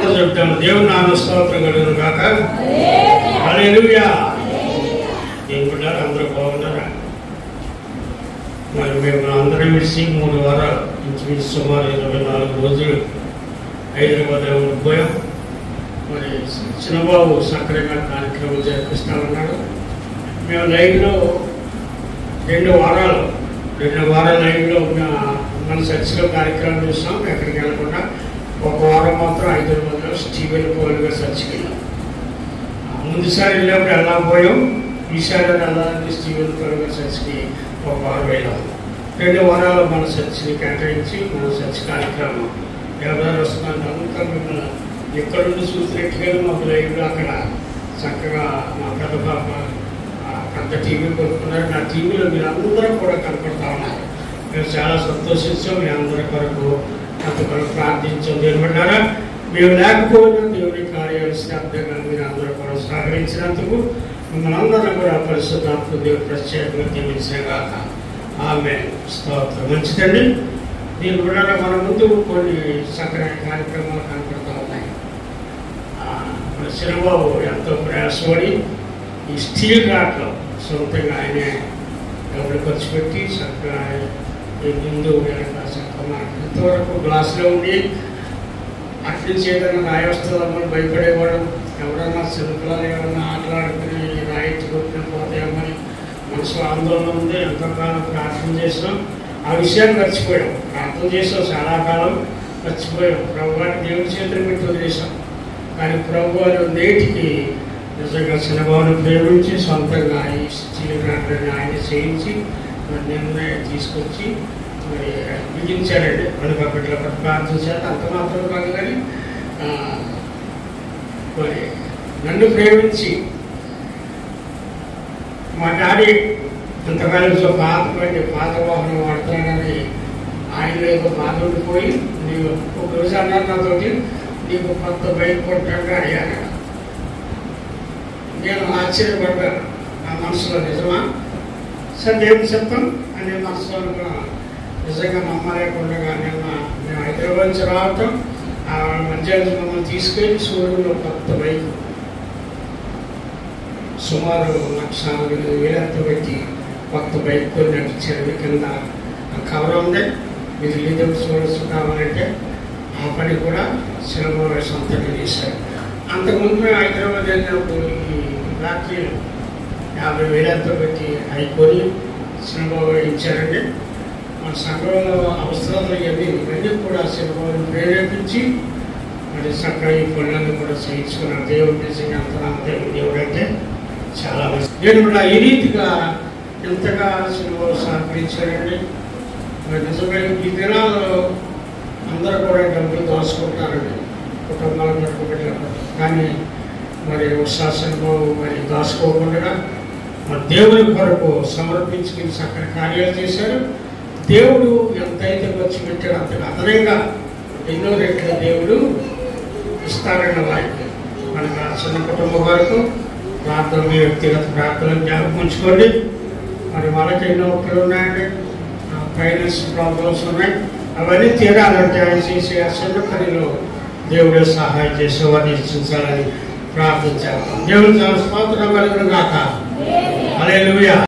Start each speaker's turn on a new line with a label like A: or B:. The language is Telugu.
A: అందరూ చెప్తాము దేవుని నాన్న స్తోత్రం కలుగును కాక హల్లెలూయా దేవుడారు అందరూ బాగున్నారా మరి మేము అందరం కలిసి మూడు వారాలు ఇంచుమించు సుమారు ఇరవై నాలుగు రోజులు హైదరాబాద్ పోయాం మరి చిన్నబాబు సక్రమంగా కార్యక్రమం జరిపిస్తా ఉన్నాడు మేము లైవ్లో రెండు వారాలు రెండు వారాల లైవ్లో ఉన్న మన చర్చిలో కార్యక్రమం చూస్తాం ఎక్కడికి వెళ్ళకుండా ఒక వారం మాత్రం హైదరాబాద్లో స్టీవెన్ పోల్గా చర్చికి వెళ్ళాం ముందుసారి వెళ్ళినప్పుడు ఎలా పోయాం ఈసారి వెళ్ళాలని స్టీవెన్ పోల్గా చర్చికి ఒక వారం వెళ్ళాం రెండు వారాలు మన చర్చిని కేటాయించి మన చర్చ్ కార్యక్రమం ఎవరు వస్తున్నారు అంతా మిమ్మల్ని ఎక్కడుండి చూసినట్టుగా మాకు లైవ్లో అక్కడ చక్కగా మా పెద్ద పాప ఆ పెద్ద టీవీ కొనుక్కున్నారు నా టీవీలో మీరు అందరూ కూడా కనపడతా ఉన్నారు మేము చాలా సంతోషించాం మీ అందరి కొరకు అంత కొరకు ప్రార్థించాం దేవుడారా మేము లేకపోయినా దేవుని కార్యాలు శ్రద్ధగా మీరు అందరూ కూడా సహకరించినందుకు మిమ్మల్ని అందరం కూడా పరిశుద్ధాత్మ దేవుడు ప్రత్యేకంగా దీవించిన కాక ఆమె స్తోత్రం మంచిదండి దీని కూడా మన ముందు కొన్ని చక్కని కార్యక్రమాలు కనపడతా ఉన్నాయి ఆ, మన చిరబాబు ఎంతో ప్రయాసపడి ఈ స్టీల్ రాట్లో సొంతంగా ఆయనే డబ్బులు ఖర్చు పెట్టి చక్కగా ఈ ముందు వెనక చక్కగా మనకి ఇంతవరకు గ్లాసులో ఉండి అటు నుంచి ఏదైనా రాయి వస్తుందమ్మని భయపడేవాడు ఎవరన్నా చిన్నపిల్లలు ఏమన్నా ఆటలాడుకుని రాయి కొట్టిన పోతాయమ్మని మనసులో ఆందోళన ఉంది ఎంతకాలం ప్రార్థన చేసినాం ఆ విషయాన్ని మర్చిపోయాం ప్రార్థన చేసాం చాలా కాలం మర్చిపోయాం ప్రభు గారిని దేవుడి చేతులు పెట్టి వదిలేసాం కానీ ప్రభు గారు నేటికి నిజంగా చిన్నబాబును ప్రేమించి సొంతంగా ఈ స్టీల్ రాట్లని ఆయన చేయించి మరి నిన్నే తీసుకొచ్చి మరి బిగించారండి మనకు అప్పట్లో ప్రార్థన చేత అంత మాత్రం కాదు కానీ ఆ, మరి నన్ను ప్రేమించి మా డాడీ అంతకాలం సో పాత బండి పాత వాహనం వాడుతున్నాడని ఆయన ఏదో బాధ ఉండిపోయి నీవు ఒక రోజు అన్నారు నాతోటి నీకు కొత్త బైక్ కొట్టాడు అడిగాను నేను ఆశ్చర్యపడ్డాను నా మనసులో నిజమా సరే ఏం చెప్తాం అనే మనసులో అనుకున్నాను. నిజంగా నమ్మలేకుండా నిన్న మేము హైదరాబాద్ నుంచి రావటం ఆ మధ్యాహ్నం మమ్మల్ని తీసుకెళ్ళి సూర్యులో కొత్త బైక్ సుమారు లక్ష నాలుగు వేలంత పెట్టి కొత్త బైక్ కొని నడిచారు కింద ఆ కవర్ ఉంది మీకు లీడర్ చూడొచ్చు కావాలంటే ఆ పని కూడా సినిమా సొంతంగా చేశారు అంతకుముందు మేము హైదరాబాద్ వెళ్ళినప్పుడు ఈ రాత్రిలో యాభై వేలంతో పెట్టి అవి కొని సినిమా ఇచ్చారండి మన సంఘంలో అవసరాలు ఇవన్నీ ఇవన్నీ కూడా సినిమాను ప్రేరేపించి మరి చక్కగా ఈ పనులన్నీ కూడా చేయించుకున్న దేవుడు నిజంగా అంత దేవుడు దేవుడు అంటే చాలా మంచి నేను కూడా ఈ రీతిగా ఎంతగా సినిమాలు సహకరించారండి మరి నిజంగా ఈ దినాల్లో అందరూ కూడా డబ్బులు దాచుకుంటారండి కుటుంబాలు పట్టుకుంటారు కానీ మరి ఉత్సాహంలో మరి దాచుకోకుండా మరి దేవుని కొరకు సమర్పించుకుని చక్కని కార్యాలు చేశారు దేవుడు ఎంతైతే ఖర్చు పెట్టాడో అంతగా అదనంగా ఎన్నో రెట్ల దేవుడు ఇస్తారన్న వారికి మనకు ఆ చిన్న కుటుంబం వరకు ప్రార్థన మీ వ్యక్తిగత ప్రార్థనలు జ్ఞాపకం ఉంచుకోండి మరి మనకి ఎన్నో ఒప్పులు ఉన్నాయండి ఫైనాన్స్ ప్రాబ్లమ్స్ ఉన్నాయి అవన్నీ తీరాలంటే ఆయన చేసే ఆ చిన్న పనిలో దేవుడే సహాయం చేసేవారిని ఇచ్చించాలని ప్రార్థించాలి దేవుడు చాలా స్తోత్రం కలుగును గాక హల్లెలూయా